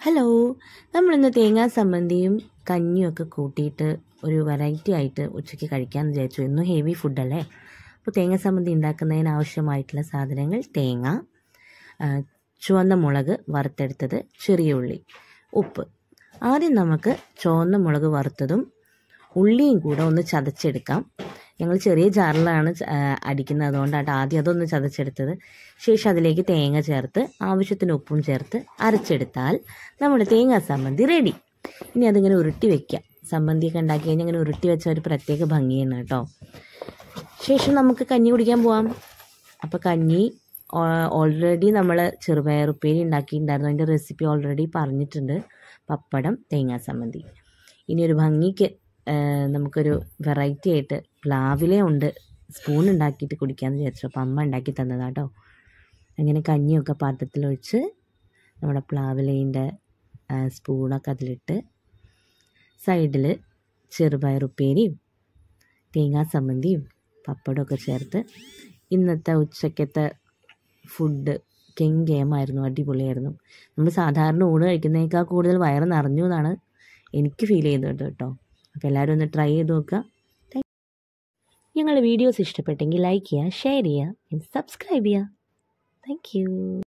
hello നമ്മളിന്ന് തേങ്ങാ സമ്മന്തിയും കഞ്ഞിയും ഒക്കെ കൂട്ടിയിട്ട് ഒരു വെറൈറ്റി ആയിട്ട് ഉച്ചയ്ക്ക് കഴിക്കാമെന്ന് വിചാരിച്ചു ഇന്നും ഹെവി ഫുഡല്ലേ അപ്പോൾ തേങ്ങ സമ്മന്തി ഉണ്ടാക്കുന്നതിന് ആവശ്യമായിട്ടുള്ള സാധനങ്ങൾ തേങ്ങ ആ, ചുവന്ന മുളക് വറുത്തെടുത്തത് ചെറിയ ഉള്ളി ഉപ്പ് ആദ്യം നമുക്ക് ചുവന്ന മുളക് വറുത്തതും ഉള്ളിയും കൂടെ ഒന്ന് ചതച്ചെടുക്കാം ഞങ്ങൾ ചെറിയ ജാറിലാണ് ച- ആ, അടിക്കുന്നത് അതുകൊണ്ടാണ് ആദ്യം അതൊന്ന് ചതച്ചെടുത്തത് ശേഷം അതിലേക്ക് തേങ്ങ ചേർത്ത് ആവശ്യത്തിന് ഉപ്പും ചേർത്ത് അരച്ചെടുത്താൽ നമ്മുടെ തേങ്ങാ സമ്മന്തി റെഡി ഇനി അതിങ്ങനെ ഉരുട്ടി വെക്കാം സമ്മന്തിയൊക്കെ ഉണ്ടാക്കി കഴിഞ്ഞാൽ ഇങ്ങനെ ഉരുട്ടി വെച്ച ഒരു പ്രത്യേക ഭംഗിയാണ് കേട്ടോ ശേഷം നമുക്ക് കഞ്ഞി കുടിക്കാൻ പോവാം അപ്പോൾ കഞ്ഞി ഓൾറെഡി നമ്മൾ ചെറുപയർ ഉപ്പേരി ഉണ്ടാക്കിയിട്ടുണ്ടായിരുന്നു അതിൻ്റെ റെസിപ്പി ഓൾറെഡി പറഞ്ഞിട്ടുണ്ട് പപ്പടം തേങ്ങാ സമ്മന്തി ഇനി ഒരു ഭംഗിക്ക് ആ, നമുക്കൊരു വെറൈറ്റി ആയിട്ട് പ്ലാവിലെ ഉണ്ട് സ്പൂൺ ഉണ്ടാക്കിയിട്ട് കുടിക്കാമെന്ന് വിചാരിച്ചു അപ്പോൾ അമ്മ ഉണ്ടാക്കി തന്നതാട്ടോ അങ്ങനെ കഞ്ഞിയൊക്കെ പാത്രത്തിലൊഴിച്ച് നമ്മുടെ പ്ലാവിലേൻ്റെ സ്പൂണൊക്കെ അതിലിട്ട് സൈഡിൽ ചെറുപയർ ഉപ്പേരിയും തേങ്ങാ സമ്മന്തിയും പപ്പടമൊക്കെ ചേർത്ത് ഇന്നത്തെ ഉച്ചക്കത്തെ ഫുഡ് കെങ്കേമായിരുന്നു അടിപൊളിയായിരുന്നു നമ്മൾ സാധാരണ ഊണ് കഴിക്കുന്നതിനേക്കാൾ കൂടുതൽ വയറ് നിറഞ്ഞു എന്നാണ് എനിക്ക് ഫീൽ ചെയ്തത് കേട്ടോ അപ്പോൾ എല്ലാവരും ഒന്ന് ട്രൈ ചെയ്ത് നോക്കുക Thank- ഞങ്ങളുടെ വീഡിയോസ് ഇഷ്ടപ്പെട്ടെങ്കിൽ ലൈക്ക് ചെയ്യുക ഷെയർ ചെയ്യുക സബ്സ്ക്രൈബ് ചെയ്യുക താങ്ക് യു